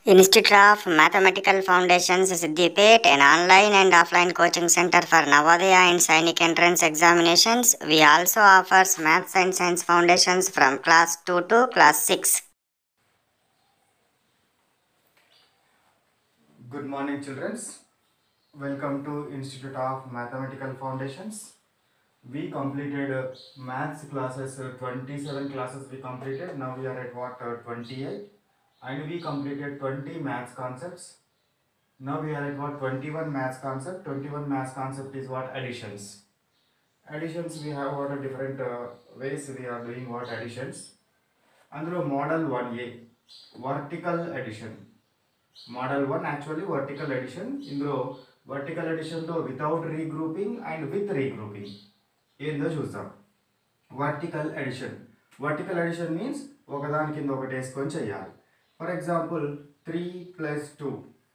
Institute of Mathematical Foundations Siddipet, an online and offline coaching center for Navodaya and Sainik entrance examinations. We also offers Maths and Science Foundations from class 2 to class 6. Good morning, children. Welcome to Institute of Mathematical Foundations. We completed uh, maths classes, uh, 27 classes we completed. Now we are at what, uh, 28. And we completed 20 maths concepts. Now we are at what, 21 maths concept. 21 maths concept is what, additions. Additions we have what, a different uh, ways we are doing what, additions. అందులో model one A vertical addition model one actually vertical addition ఇందులో vertical ఎడిషన్లో without regrouping and with regrouping ఏందో చూద్దాం vertical addition vertical addition means ఒకదాని కింద ఒకటి వేసుకొని చేయాలి for example three plus two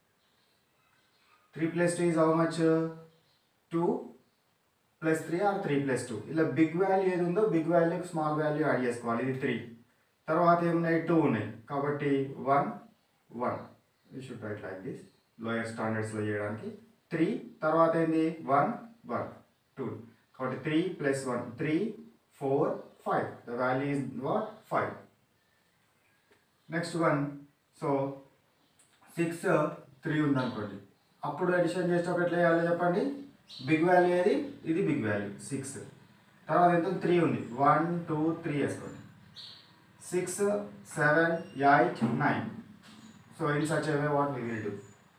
three plus two is how much two plus three or three plus two ఇలా బిగ్ వాల్యూ ఏది ఉందో బిగ్ వాల్యూకి స్మాల్ వాల్యూ యాడ్ చేసుకోవాలి ఇది త్రీ తర్వాత ఏమున్నాయి టూ ఉన్నాయి కాబట్టి one one you should write like this lower స్టాండర్డ్స్లో చేయడానికి త్రీ తర్వాత ఏంది వన్ వన్ టూ కాబట్టి three plus one three four five the value is what five next one so six three ఉందనుకోండి అప్పుడు అడిషన్ చేసేటప్పుడు ఎట్లా చేయాలో చెప్పండి బిగ్ వాల్యూ ఏది ఇది బిగ్ వాల్యూ సిక్స్ తర్వాత ఎంత త్రీ ఉంది వన్ టూ త్రీ వేసుకోండి six seven eight nine so in such a way what we will do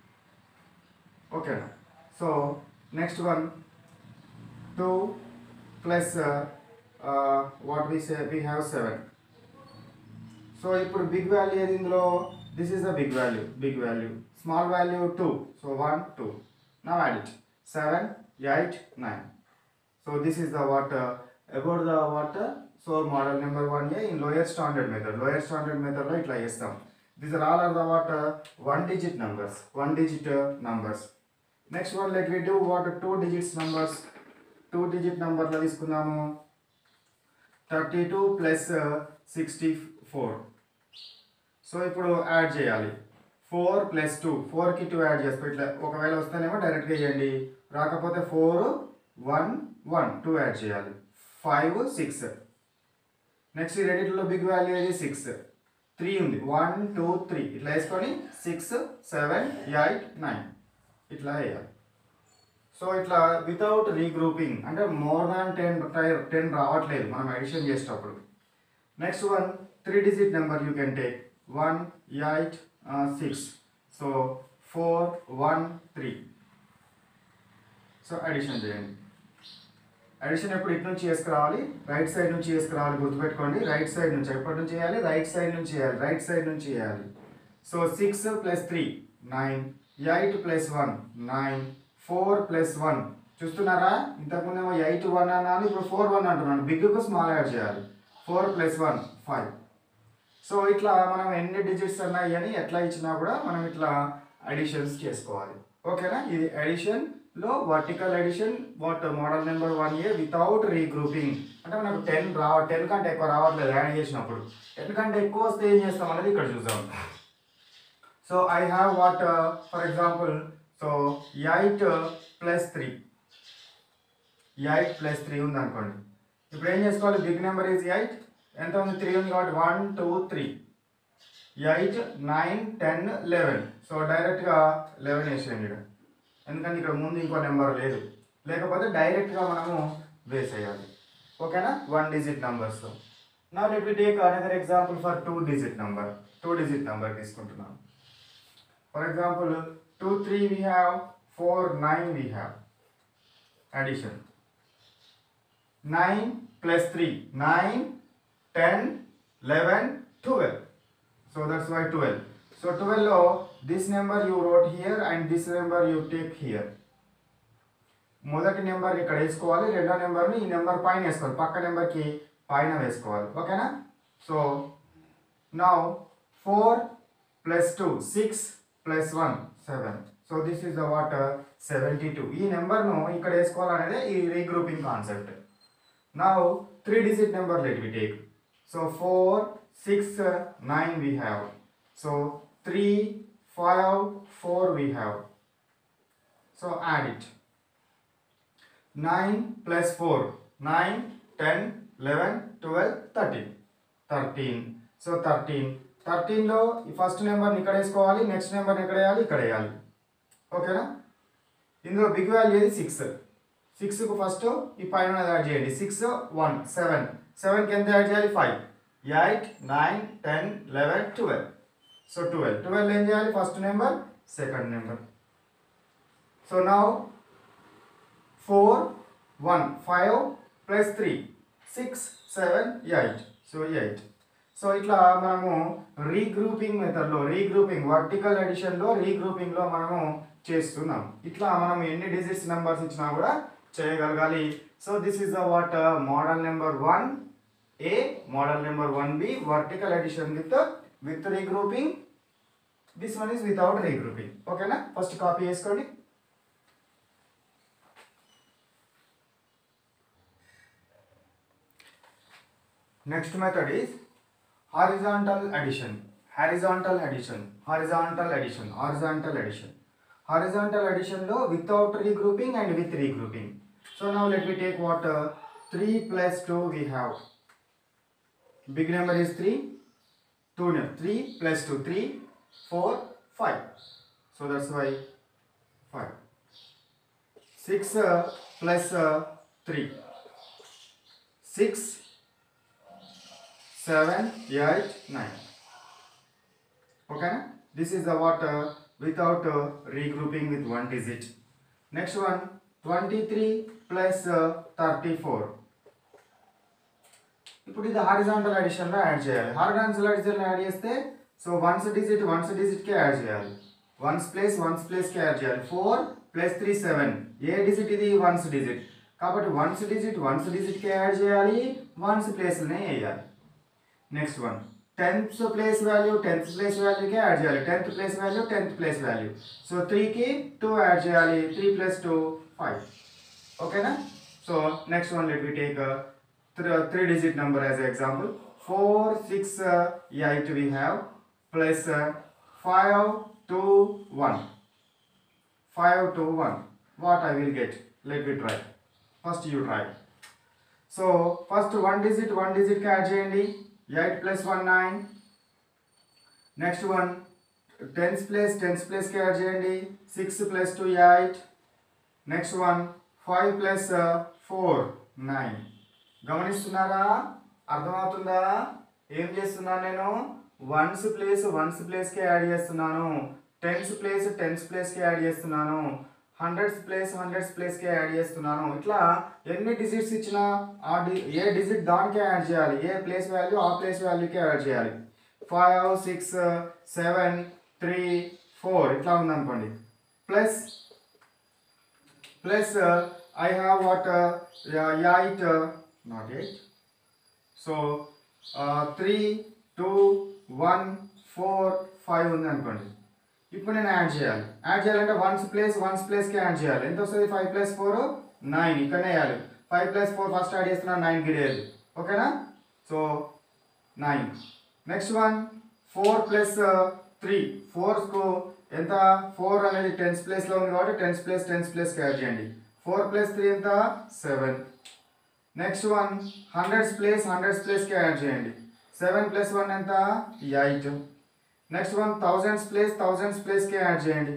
ఓకేనా so next one two plus what we say we have seven so ఇప్పుడు big value ఏది ఇందులో this is the big value big value small value two so one two now add it seven eight nine so this is the what about the what so model number one A in lower standard method lower standard మెథడ్లో ఇట్లా చేస్తాం these are all are the what one digit numbers one digit numbers next one let we do what two digits numbers two digit నంబర్లో తీసుకుందాము thirty two plus sixty four so ఇప్పుడు add చేయాలి four plus two ఫోర్కి two add చేసుకో ఇట్లా ఒకవేళ వస్తేనేమో డైరెక్ట్గా చేయండి రాకపోతే four one one two add చేయాలి ఫైవ్ సిక్స్ నెక్స్ట్ ఈ రెండిట్లో బిగ్ వాల్యూ ఏది సిక్స్ త్రీ ఉంది వన్ టూ త్రీ ఇట్లా వేసుకొని సిక్స్ సెవెన్ ఎయిట్ నైన్ ఇట్లా వేయాలి సో ఇట్లా వితౌట్ రీగ్రూపింగ్ అంటే మోర్ దాన్ టెన్ టెన్ రావట్లేదు మనం ఎడిషన్ చేసేటప్పుడు next one three digit number you can take one eight six so four one three so addition చేయండి అడిషన్ ఎప్పుడు ఇటు నుంచి చేసుకురావాలి రైట్ సైడ్ నుంచి చేసుకురావాలి గుర్తుపెట్టుకోండి రైట్ సైడ్ నుంచి ఎప్పటి నుంచి చేయాలి రైట్ సైడ్ నుంచి చేయాలి రైట్ సైడ్ నుంచి చేయాలి so six plus three nine eight plus one nine four plus one చూస్తున్నారా ఇంతకుముందేమో ఎయిట్ వన్ అన్నాను ఇప్పుడు ఫోర్ వన్ అంటున్నాను బిగ్కు స్మాల్ యాడ్ చేయాలి four plus one five so ఇట్లా మనం ఎన్ని డిజిట్స్ ఉన్నాయి అని ఎట్లా ఇచ్చినా కూడా మనం ఇట్లా అడిషన్స్ చేసుకోవాలి ఓకేనా ఇది అడిషన్ లో vertical addition what model number one A without regrouping అంటే మనకు టెన్ రావ టెన్ కంటే ఎక్కువ రావట్లేదు యాడ్ చేసినప్పుడు టెన్ కంటే ఎక్కువ వస్తే ఏం చేస్తాం అనేది ఇక్కడ చూద్దాం so I have what for example so eight plus three eight plus three ఉంది అనుకోండి ఇప్పుడు ఏం చేసుకోవాలి బిగ్ నెంబర్ ఈజ్ ఎయిట్ ఎంత ఉంది త్రీ ఉంది కాబట్టి one two three eight nine ten eleven so డైరెక్ట్గా లెవెన్ వేసేయండి ఇక్కడ ఎందుకంటే ఇక్కడ ముందు ఇంకో నెంబర్ లేదు లేకపోతే డైరెక్ట్గా మనము వేసేయాలి ఓకేనా వన్ డిజిట్ నెంబర్స్ నా let we take another example for two digit number two digit number తీసుకుంటున్నాం for example two three we have four nine we have addition nine plus three nine ten eleven twelve so that's why twelve so ట్వెల్వ్లో this number you wrote here and this number you take here మొదటి నెంబర్ ఇక్కడ వేసుకోవాలి రెండో నెంబర్ని ఈ number పైన వేసుకోవాలి పక్క నెంబర్కి పైన వేసుకోవాలి ఓకేనా so now four plus two six plus one seven so this is the what seventy two ఈ నెంబర్ను ఇక్కడ వేసుకోవాలనేది ఈ regrouping concept now three digit number let we take so four six nine we have so three 5 4 we have so add it 9 plus 4 9 10 11 12 13 13 so thirteen థర్టీన్లో ఈ first నెంబర్ని ఇక్కడ వేసుకోవాలి నెక్స్ట్ నెంబర్ని ఎక్కడ వేయాలి ఇక్కడ వేయాలి ఓకేనా ఇందులో బిగ్ వాల్యూ ఏది సిక్స్ సిక్స్కు ఫస్ట్ ఈ పైన యాడ్ చేయండి సిక్స్ వన్ సెవెన్ సెవెన్కి ఎంత యాడ్ చేయాలి five eight nine ten eleven twelve so twelve twelve ఏం చేయాలి first number second number so now four one five plus three six seven eight so eight so ఇట్లా మనము regrouping మెథడ్లో regrouping vertical ఎడిషన్లో రీగ్రూపింగ్లో మనము చేస్తున్నాం ఇట్లా మనం ఎన్ని డిజిట్స్ నెంబర్స్ ఇచ్చినా కూడా చేయగలగాలి so this is the what model number one A model number one B vertical addition with with regrouping this one is without regrouping ఓకేనా ఫస్ట్ కాపీ చేసుకోండి Next method is horizontal addition. Horizontal addition. Horizontal addition. Horizontal addition. Horizontal addition lo without regrouping and with regrouping. So now let me take what uh, 3 plus 2 we have. Big number is 3. 2 no, 3 plus 2 3 4 5. So that's why 5. 6 uh, plus uh, 3 6 seven, eight, nine. Okay, this is the what uh, without uh, regrouping with one digit. Next one, 23 plus uh, 34. ఇప్పుడు ఇది horizontal అడిషన్లో add చేయాలి horizontal అడిషన్లో add చేస్తే so ones digit ones డిజిట్కే add చేయాలి ones place ones ప్లేస్కి add చేయాలి ఫోర్ ప్లస్ త్రీ సెవెన్ ఏ డిజిట్ ఇది వన్స్ డిజిట్ కాబట్టి వన్స్ డిజిట్ వన్స్ డిజిట్కే యాడ్ చేయాలి వన్స్ ప్లేస్లోనే వేయాలి next one tenth place value tenth place వాల్యూకి యాడ్ చేయాలి tenth place value tenth place value so త్రీకి టూ యాడ్ చేయాలి త్రీ ప్లస్ టూ ఫైవ్ ఓకేనా so next one let we take three digit number as example four six eight we have plus five two one five two one what I will get let we try first you try so first one digit one డిజిట్కి add చేయండి eight plus one nine next one tens plus tens ప్లస్కి add చేయండి six plus two eight next one five plus four nine గమనిస్తున్నారా అర్థమవుతుందా ఏం చేస్తున్నాను నేను ones place ones ప్లేస్కి యాడ్ చేస్తున్నాను టెన్స్ ప్లేస్ టెన్స్ ప్లేస్కి యాడ్ చేస్తున్నాను హండ్రెడ్స్ ప్లేస్ హండ్రెడ్స్ ప్లేస్కి యాడ్ చేస్తున్నాను ఇట్లా ఎన్ని డిజిట్స్ ఇచ్చినా ఆ డి ఏ డిజిట్ దానికే యాడ్ చేయాలి ఏ ప్లేస్ వాల్యూ ఆ ప్లేస్ వాల్యూకే యాడ్ చేయాలి five six seven three four ఇట్లా ఉందనుకోండి plus plus I have what eight not eight so three two one four five ఉంది అనుకోండి ఇప్పుడు నేను యాడ్ చేయాలి యాడ్ చేయాలంటే వన్స్ ప్లేస్ వన్స్ ప్లేస్కి యాడ్ చేయాలి ఎంత వస్తుంది ఫైవ్ ప్లస్ ఫోర్ నైన్ ఇక్కడనే వేయాలి five plus four first add చేస్తున్నాను నైన్ గిడేది ఓకేనా so nine next one four plus three ఫోర్స్కు ఎంత ఫోర్ అనేది టెన్స్ ప్లేస్లో ఉంది కాబట్టి టెన్స్ ప్లేస్ టెన్స్ ప్లేస్కి యాడ్ చేయండి ఫోర్ ప్లస్ త్రీ ఎంత seven next one hundreds place hundreds ప్లేస్కి యాడ్ చేయండి సెవెన్ ప్లస్ వన్ ఎంత eight next one thousands place thousands ప్లేస్కి యాడ్ చేయండి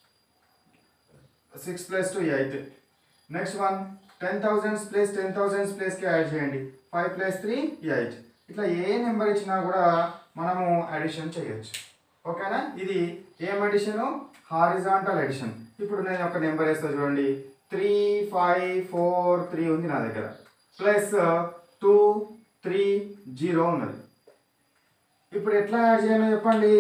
six plus two eight next one ten thousands place ten thousands ప్లేస్కి add చేయండి five plus three eight ఇట్లా ఏ number ఇచ్చినా కూడా మనము అడిషన్ చేయొచ్చు ఓకేనా ఇది ఏం అడిషను హారిజాంటల్ అడిషన్ ఇప్పుడు నేను ఒక నెంబర్ వేస్తా చూడండి త్రీ ఫైవ్ ఫోర్ త్రీ ఉంది నా దగ్గర ప్లస్ టూ త్రీ జీరో ఉన్నది ఇప్పుడు ఎట్లా యాడ్ చేయాలో చెప్పండి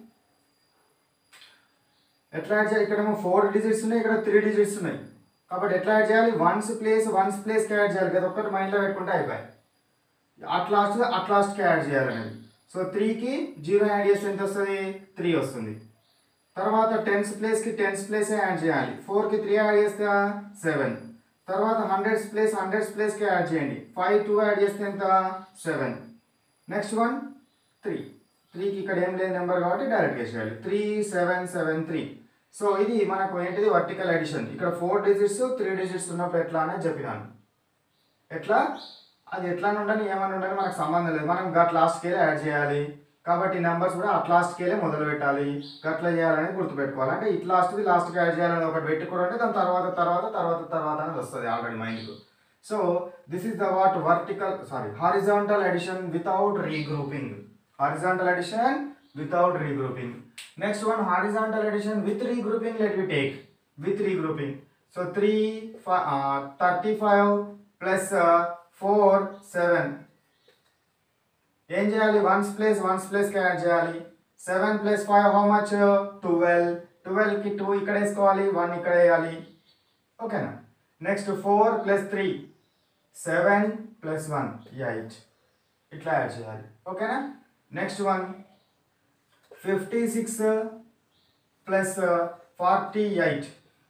ఎట్లా యాడ్ చేయాలి ఇక్కడేమో ఫోర్ డిజిట్స్ ఉన్నాయి ఇక్కడ త్రీ డిజిట్స్ ఉన్నాయి కాబట్టి ఎట్లా యాడ్ చేయాలి వన్స్ ప్లేస్ వన్స్ ప్లేస్కి యాడ్ చేయాలి కదా ఒక్కటి మైండ్లో పెట్టుకుంటే అయిపోయి అట్ లాస్ట్ అట్ లాస్ట్కి యాడ్ చేయాలనేది సో త్రీకి జీరో యాడ్ చేస్తే ఎంత వస్తుంది త్రీ వస్తుంది తర్వాత టెన్స్ ప్లేస్కి టెన్స్ ప్లేసే యాడ్ చేయాలి ఫోర్కి త్రీ యాడ్ చేస్తే సెవెన్ తర్వాత హండ్రెడ్స్ ప్లేస్ హండ్రెడ్స్ ప్లేస్కి యాడ్ చేయండి ఫైవ్ టూ యాడ్ చేస్తే ఎంత సెవెన్ నెక్స్ట్ వన్ త్రీ త్రీకి ఇక్కడ ఏం లేదు నెంబర్ కాబట్టి డైరెక్ట్గా చేయాలి three seven seven three so ఇది మనకు ఏంటిది వర్టికల్ అడిషన్ ఇక్కడ ఫోర్ డిజిట్స్ త్రీ డిజిట్స్ ఉన్నప్పుడు ఎట్లా అనేది చెప్పినాను ఎట్లా అది ఎట్లా ఉండని ఏమని ఉండని మనకు సంబంధం లేదు మనం గట్ లాస్ట్కి వెళ్ళి యాడ్ చేయాలి కాబట్టి నెంబర్స్ కూడా అట్ లాస్ట్కి వెళ్ళి మొదలు పెట్టాలి గట్ల చేయాలని గుర్తుపెట్టుకోవాలి అంటే ఇట్ లాస్ట్ది లాస్ట్కి యాడ్ చేయాలని ఒకటి పెట్టుకోవాలంటే దాని తర్వాత తర్వాత తర్వాత తర్వాత అనేది వస్తుంది ఆల్రెడీ మైండ్కు so this is the what vertical sorry horizontal addition without regrouping horizontal addition without regrouping. Next one horizontal addition with regrouping. Let me take with regrouping. So 3, fi- uh, 35 plus uh, 4, 7. ఏం చేయాలి ones place ones ప్లేస్కి add చేయాలి seven plus five how much twelve ట్వెల్వ్కి two ఇక్కడ వేసుకోవాలి one ఇక్కడ వేయాలి ఓకేనా next four plus three seven plus one eight ఇట్లా యాడ్ చేయాలి ఓకేనా next one fifty six plus forty eight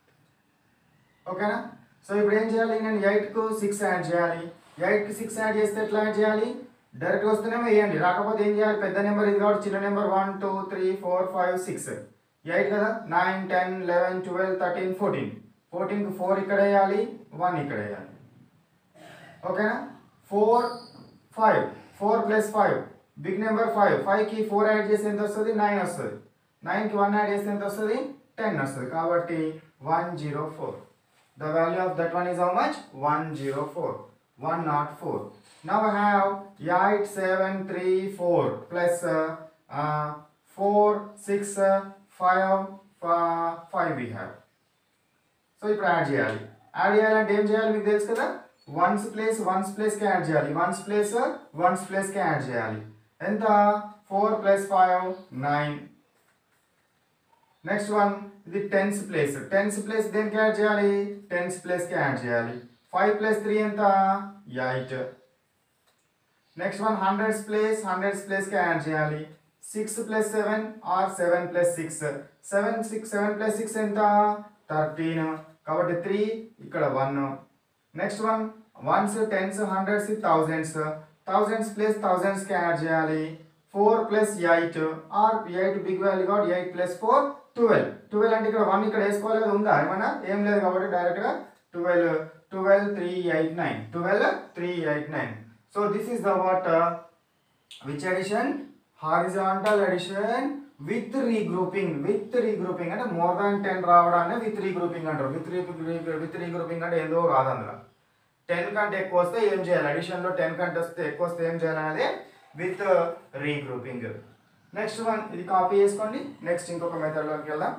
ఓకేనా సో ఇప్పుడు ఏం చేయాలి నేను ఎయిట్కు సిక్స్ యాడ్ చేయాలి ఎయిట్కి సిక్స్ యాడ్ చేస్తే ఎట్లా యాడ్ చేయాలి డైరెక్ట్ వస్తేనేమో వేయండి రాకపోతే ఏం చేయాలి పెద్ద నెంబర్ ఇది కాబట్టి చిన్న number one two three four five six eight కదా nine ten eleven twelve thirteen fourteen ఫోర్టీన్కి ఫోర్ ఇక్కడ వేయాలి వన్ ఇక్కడ వేయాలి ఓకేనా four five four plus five big number five ఫైవ్కి ఫోర్ యాడ్ చేస్తే ఎంత వస్తుంది నైన్ వస్తుంది నైన్కి వన్ యాడ్ చేస్తే ఎంత వస్తుంది టెన్ వస్తుంది కాబట్టి one zero four the value of that one is how much one zero four one not four now have eight seven three four plus four six five five we have so ఇప్పుడు add చేయాలి add చేయాలంటే ఏం చేయాలి మీకు తెలుసు కదా ones place ones ప్లేస్కి add చేయాలి వన్స్ ప్లేస్ వన్స్ ప్లేస్కి యాడ్ చేయాలి ఎంత four plus five nine next one ఇది టెన్స్ ప్లేస్ టెన్స్ ప్లేస్ దేనికి యాడ్ చేయాలి టెన్స్ ప్లేస్కి యాడ్ చేయాలి ఫైవ్ ప్లస్ త్రీ ఎంత eight next one hundreds place hundreds ప్లేస్కి యాడ్ చేయాలి six plus seven or seven plus six seven six seven plus six ఎంత thirteen కాబట్టి త్రీ ఇక్కడ one next one ones tens hundreds thousands thousands plus థౌజండ్స్కి add చేయాలి four plus eight or eight big value కాబట్టి eight plus four twelve twelve అంటే ఇక్కడ one ఇక్కడ వేసుకోలేదు ఉందా ఏమన్నా ఏం లేదు కాబట్టి డైరెక్ట్గా twelve twelve three eight nine twelve three eight nine so this is the what which addition horizontal addition with regrouping with regrouping అంటే మోర్ దాన్ టెన్ రావడాన్ని విత్ రీగ్రూపింగ్ అంటారు విత్ రీ విత్ రీగ్రూపింగ్ అంటే ఏదో కాదు అందులో ten కంటే ఎక్కువ వస్తే ఏం చేయాలి అడిషన్లో టెన్ కంటే వస్తే ఎక్కువ వస్తే ఏం చేయాలి అనేది విత్ రీగ్రూపింగ్ నెక్స్ట్ వన్ ఇది కాపీ చేసుకోండి నెక్స్ట్ ఇంకొక మెథడ్లోకి వెళ్దాం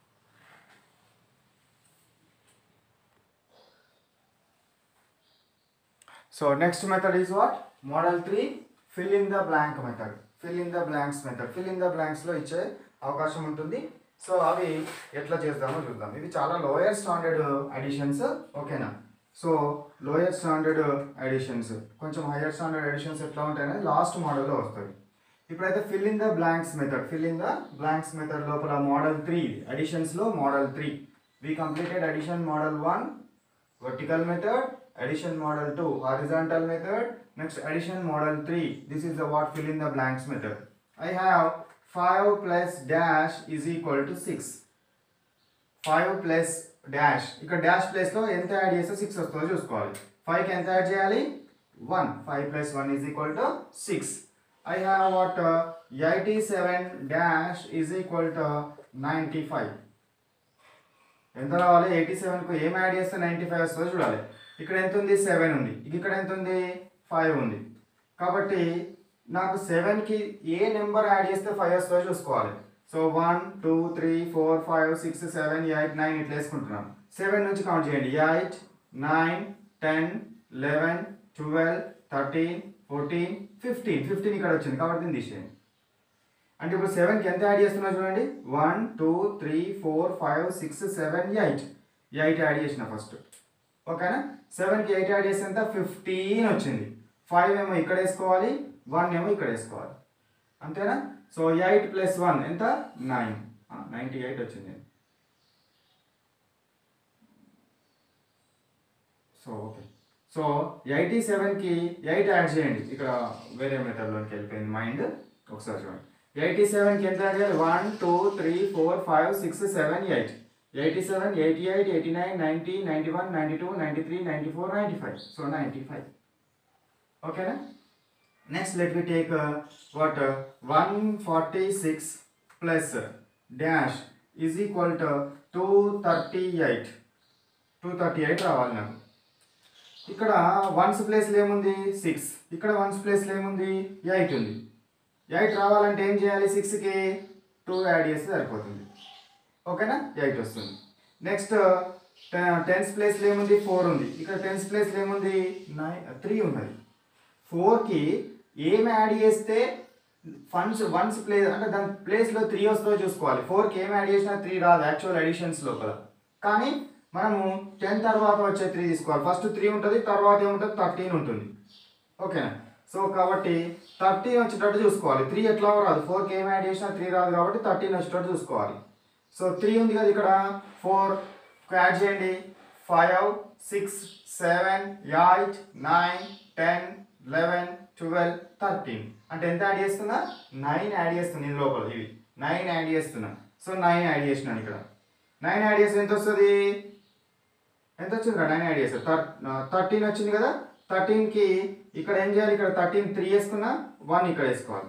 so next method is what model three fill in the blank method fill in the blanks method fill in the బ్లాంక్స్లో ఇచ్చే అవకాశం ఉంటుంది సో అవి ఎట్లా చేద్దామో చూద్దాం ఇవి చాలా లోయర్ స్టాండర్డ్ అడిషన్స్ ఓకేనా సో లోయర్ స్టాండర్డ్ అడిషన్స్ కొంచెం హైయర్ స్టాండర్డ్ అడిషన్స్ ఎట్లా ఉంటాయనేది లాస్ట్ మోడల్లో వస్తుంది ఇప్పుడైతే fill in the blanks method fill in the blanks method లోపల మోడల్ త్రీ అడిషన్స్లో model three we completed addition model one vertical method addition model 2 horizontal method next addition model 3 this is the what fill in the blanks method i have 5 plus dash is equal to 6 5 plus dash ఇక్కడ dash ప్లేస్లో ఎంత add చేస్తే six వస్తుందో చూసుకోవాలి ఫైవ్కి ఎంత add చేయాలి one five plus one is equal to six I have what eighty seven dash is equal to ninety five ఎంత రావాలి ఎయిటీ సెవెన్కు ఏం యాడ్ చేస్తే నైంటీ ఫైవ్ వస్తుందో చూడాలి ఇక్కడ ఎంత ఉంది సెవెన్ ఉంది ఇక్కడ ఎంత ఉంది ఫైవ్ ఉంది కాబట్టి నాకు సెవెన్కి ఏ నెంబర్ యాడ్ చేస్తే ఫైవ్ వస్తుందో చూసుకోవాలి so one two three four five six seven eight nine ఇట్లా వేసుకుంటున్నాను సెవెన్ నుంచి కౌంట్ చేయండి eight nine ten eleven twelve thirteen fourteen fifteen fifteen ఇక్కడ వచ్చింది కాబట్టి దీన్ని తీసేయండి అంటే ఇప్పుడు సెవెన్కి ఎంత యాడ్ చేస్తున్నా చూడండి one two three four five six seven eight eight add చేసిన ఫస్ట్ ఓకేనా సెవెన్కి ఎయిట్ యాడ్ చేస్తే ఎంత ఫిఫ్టీన్ వచ్చింది ఫైవ్ ఏమో ఇక్కడ వేసుకోవాలి వన్ ఏమో ఇక్కడ వేసుకోవాలి అంతేనా సో ఎయిట్ ప్లస్ వన్ ఎంత నైన్ నైంటీ ఎయిట్ వచ్చింది సో ఓకే సో ఎయిటీ సెవెన్కి ఎయిట్ యాడ్ చేయండి ఇక్కడ వేరే మెథడ్లోకి వెళ్ళిపోయింది మైండ్ ఒకసారి చూడండి ఎయిటీ సెవెన్కి ఎంత యాడ్ చేయాలి one two three four five six seven eight eighty seven eighty eight eighty nine ninety ninety one ninety two ninety three ninety four ninety five so ninety five ఓకేనా next let we take what one forty six plus dash is equal to two thirty eight two thirty eight రావాలి నాకు ఇక్కడ once ప్లేస్లో ఏముంది six ఇక్కడ once ప్లేస్లో ఏముంది eight ఉంది ఎయిట్ రావాలంటే ఏం చేయాలి సిక్స్కి టూ యాడ్ చేస్తే సరిపోతుంది ఓకేనా ఎయిట్ వస్తుంది నెక్స్ట్ టెన్స్ ప్లేస్లో ఏముంది ఫోర్ ఉంది ఇక్కడ టెన్స్ ప్లేస్లో ఏముంది నైన్ త్రీ ఉన్నది ఫోర్కి ఏం యాడ్ చేస్తే ఫండ్స్ వన్స్ ప్లేస్ అంటే దాని ప్లేస్లో త్రీ వస్తుందో చూసుకోవాలి ఫోర్కి ఏం యాడ్ చేసినా త్రీ రాదు యాక్చువల్ అడిషన్స్ లోపల కానీ మనము టెన్ తర్వాత వచ్చే త్రీ తీసుకోవాలి ఫస్ట్ త్రీ ఉంటుంది తర్వాత ఏముంటుంది థర్టీన్ ఉంటుంది ఓకేనా సో కాబట్టి థర్టీన్ వచ్చేటట్టు చూసుకోవాలి త్రీ ఎట్లా రాదు ఫోర్కి ఏం యాడ్ చేసినా త్రీ రాదు కాబట్టి థర్టీన్ వచ్చేటట్టు చూసుకోవాలి సో త్రీ ఉంది కదా ఇక్కడ ఫోర్ యాడ్ చేయండి five six seven eight nine ten eleven twelve thirteen అంటే ఎంత యాడ్ చేస్తున్నా నైన్ యాడ్ చేస్తున్నా ఇది లోపల ఇవి నైన్ యాడ్ చేస్తున్నా సో నైన్ యాడ్ చేసినాను ఇక్కడ నైన్ యాడ్ చేస్తే ఎంత వస్తుంది ఎంత వచ్చింది నైన్ యాడ్ చేస్తే థర్టీన్ వచ్చింది కదా థర్టీన్కి ఇక్కడ ఏం చేయాలి ఇక్కడ థర్టీన్ త్రీ వేసుకున్నా వన్ ఇక్కడ వేసుకోవాలి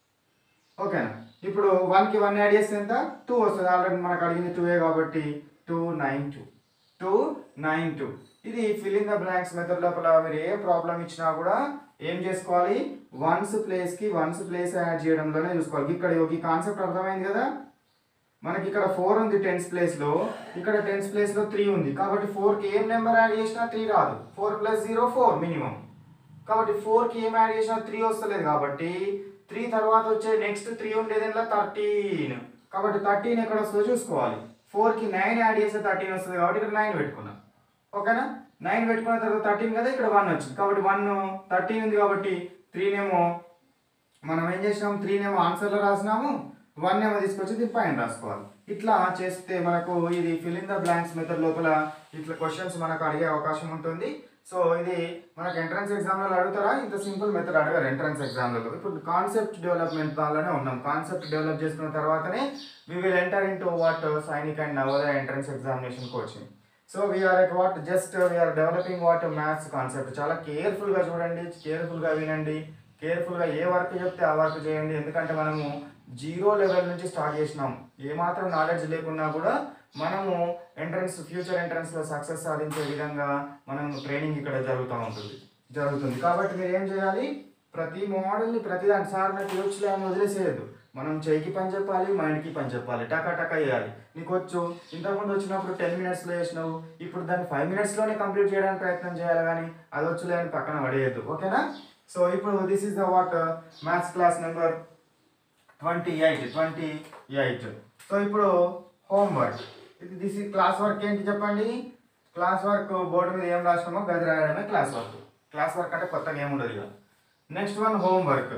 ఓకేనా ఇప్పుడు వన్కి వన్ యాడ్ చేస్తే ఎంత టూ వస్తుంది ఆల్రెడీ మనకు అడిగింది టూ ఏ కాబట్టి two nine two two nine two ఇది fill in the blanks method లోపల మీరు ఏ ప్రాబ్లం ఇచ్చినా కూడా ఏం చేసుకోవాలి వన్స్ ప్లేస్కి వన్స్ ప్లేస్ యాడ్ చేయడంలోనే చూసుకోవాలి ఇక్కడ ఈ కాన్సెప్ట్ అర్థమైంది కదా మనకి ఇక్కడ ఫోర్ ఉంది టెన్స్ ప్లేస్లో ఇక్కడ టెన్స్ ప్లేస్లో త్రీ ఉంది కాబట్టి ఫోర్కి ఏం నెంబర్ యాడ్ చేసినా త్రీ రాదు four plus zero four minimum కాబట్టి ఫోర్కి ఏం యాడ్ చేసినా త్రీ వస్తలేదు కాబట్టి త్రీ తర్వాత వచ్చే నెక్స్ట్ త్రీ ఉండేది ఎలా థర్టీన్ కాబట్టి థర్టీన్ ఎక్కడ వస్తుందో చూసుకోవాలి ఫోర్కి నైన్ యాడ్ చేస్తే థర్టీన్ వస్తుంది కాబట్టి ఇక్కడ నైన్ పెట్టుకున్నాం ఓకేనా నైన్ పెట్టుకున్న తర్వాత థర్టీన్ కదా ఇక్కడ వన్ వచ్చింది కాబట్టి వన్ థర్టీన్ ఉంది కాబట్టి త్రీనేమో మనం ఏం చేసినాం త్రీనేమో ఆన్సర్లో రాసినాము వన్ ఏమో తీసుకొచ్చి దీని పైన రాసుకోవాలి ఇట్లా చేస్తే మనకు ఇది fill in the blanks method లోపల ఇట్లా క్వశ్చన్స్ మనకు అడిగే అవకాశం ఉంటుంది సో ఇది మనకు ఎంట్రన్స్ ఎగ్జామ్లలో అడుగుతారా ఇంత సింపుల్ మెథడ్ అడగారు ఎంట్రన్స్ ఎగ్జామ్లలో ఇప్పుడు కాన్సెప్ట్ డెవలప్మెంట్ దానిలోనే ఉన్నాం కాన్సెప్ట్ డెవలప్ చేసుకున్న తర్వాతనే we will enter into what Sainik and Navodaya entrance examination coaching so we're at what just we're developing what maths concept చాలా కేర్ఫుల్గా చూడండి కేర్ఫుల్గా వినండి కేర్ఫుల్గా ఏ వర్క్ చెప్తే ఆ వర్క్ చేయండి ఎందుకంటే మనము జీరో లెవెల్ నుంచి స్టార్ట్ చేసినాం ఏమాత్రం నాలెడ్జ్ లేకున్నా కూడా మనము ఎంట్రన్స్ ఫ్యూచర్ ఎంట్రన్స్లో సక్సెస్ సాధించే విధంగా మనం ట్రైనింగ్ ఇక్కడ జరుగుతూ ఉంటుంది జరుగుతుంది కాబట్టి మీరు ఏం చేయాలి ప్రతి మోడల్ని ప్రతి దాని సార్ నాకు యోచలే అని వదిలేసేయద్దు మనం చేయికి పని చెప్పాలి మైండ్కి పని చెప్పాలి టకా టకా చేయాలి నీకు వచ్చు ఇంతకుముందు వచ్చినప్పుడు టెన్ మినిట్స్లో చేసినావు ఇప్పుడు దాన్ని ఫైవ్ మినిట్స్లోనే కంప్లీట్ చేయడానికి ప్రయత్నం చేయాలి కానీ అది వచ్చులే అని పక్కన పడేయద్దు ఓకేనా సో ఇప్పుడు this is the what maths class number twenty eight twenty eight so ఇప్పుడు హోంవర్క్ ఇది దిస్ ఈ క్లాస్ వర్క్ ఏంటి చెప్పండి క్లాస్ వర్క్ బోర్డు మీద ఏం రాసినామో గది రాయడమే క్లాస్ వర్క్ క్లాస్ వర్క్ అంటే కొత్తగా ఏముండదు ఇక నెక్స్ట్ వన్ హోంవర్క్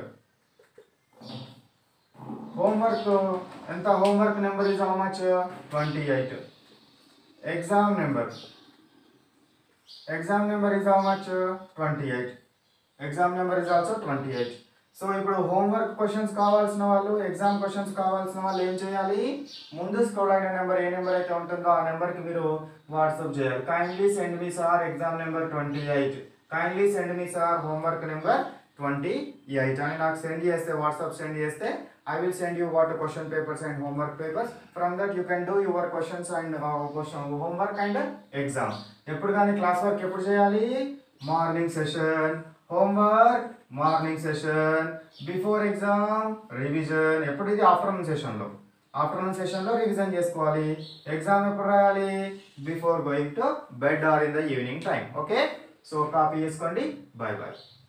హోంవర్క్ ఎంత homework number is how much twenty eight exam number exam number is how much twenty eight exam number is also twenty eight so ఇప్పుడు homework questions కావాల్సిన వాళ్ళు exam questions కావాల్సిన వాళ్ళు ఏం చేయాలి ముందు scroll అయిన నెంబర్ ఏ నెంబర్ అయితే ఉంటుందో ఆ నెంబర్కి మీరు వాట్సాప్ చేయాలి kindly send me sir exam number twenty eight kindly send me sir homework number twenty eight అని నాకు సెండ్ చేస్తే వాట్సాప్ సెండ్ చేస్తే I will send you what question papers and homework papers from that you can do your questions and question homework and exam ఎప్పుడు కానీ class work ఎప్పుడు చేయాలి morning session homework morning session before exam revision ఎప్పుడు ఇది afternoon సెషన్లో afternoon సెషన్లో revision చేసుకోవాలి exam ఎప్పుడు రాయాలి before going to bed or in the evening time okay so copy చేసుకోండి బాయ్ బాయ్